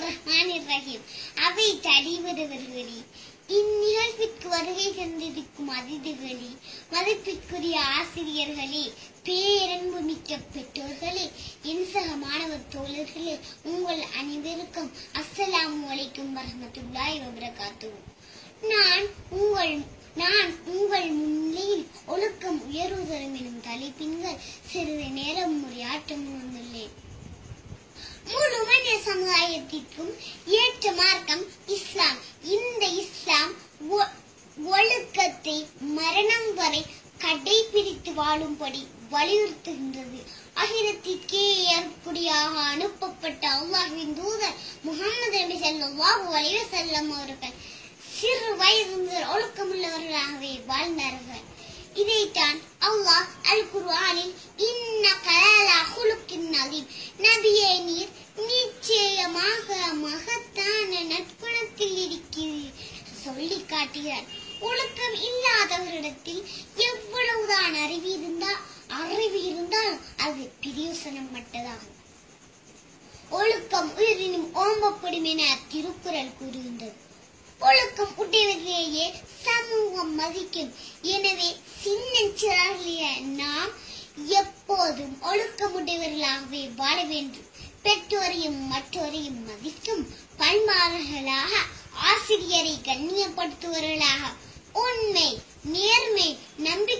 ரஹ்மானிர் ரஹீம் அவை தடிவருவர்களே இந்நிகழ்விற்கு வருகை தந்திருக்கும் அதிதிகளே மதிப்பிற்குரிய ஆசிரியர்களே பேரன்பு மிக்க பெற்றோர்களே என் சக மாணவர் தோழர்களே உங்கள் அனைவருக்கும் அஸ்ஸலாமு அலைக்கும் வரஹ்மத்துல்லாஹி வபரகாத்துஹு நான் உங்கள் நான் உங்கள் முன்னிலையில் ஒழுக்கம் உயர்வு தரும் எனும் தலைப்பின்கள் சிறிது நேரம் உரையாற்ற முன்வந்துள்ளேன் முழு மனித சமுதாயத்திற்கும் ஏற்ற மார்க்கம் இஸ்லாம் இந்த இஸ்லாம் ஒ- ஒழுக்கத்தை மரணம் வரை கடைபிடித்து வாழும்படி வலியுறுத்துகின்றது அகிலத்திற்கே ஏற்புடையாக அனுப்பப்பட்ட அல்லாஹ்வின் தூதர் முகமது நபி ஸல்லல்லாஹு அலைஹி வஸல்லம் அவர்கள் சிறு வயது முதல் ஒழுக்கமுள்ளவர்களாகவே வாழ்ந்தார்கள் இதைத்தான் அல்லாஹ் அல் குர்ஆனில் இன்னக லலா ஹுலுக்கின் அதீம் நபியே நீர் நிச்சயமாக மகத்தான நற்குணத்தில் இருக்கிறீர் சொல்லி காட்டுகிறார் ஒழுக்கம் இல்லாதவரிடத்தில் எவ்வளவுதான் அறிவு இருந்தா அறிவு இருந்தால் அது பிரியோசனம் மட்டதாகும் ஒழுக்கம் உயிரினும் ஓம்பப்படும் என திருக்குறள் கூறுகின்றது ஒழுக்கம் உடையவர்களையே சமூகம் மதிக்கும் எனவே சின்னஞ்சிறாகிய நாம் எப்போதும் ஒழுக்கமுடையவர்களாகவே வாழ வேண்டும் பெற்றோரையும் மற்றோரையும் மதிக்கும் பண்பாளர்களாக ஆசிரியரை கண்ணியப்படுத்துவவர்களாக உண்மை நேர்மை நம்பிக்கை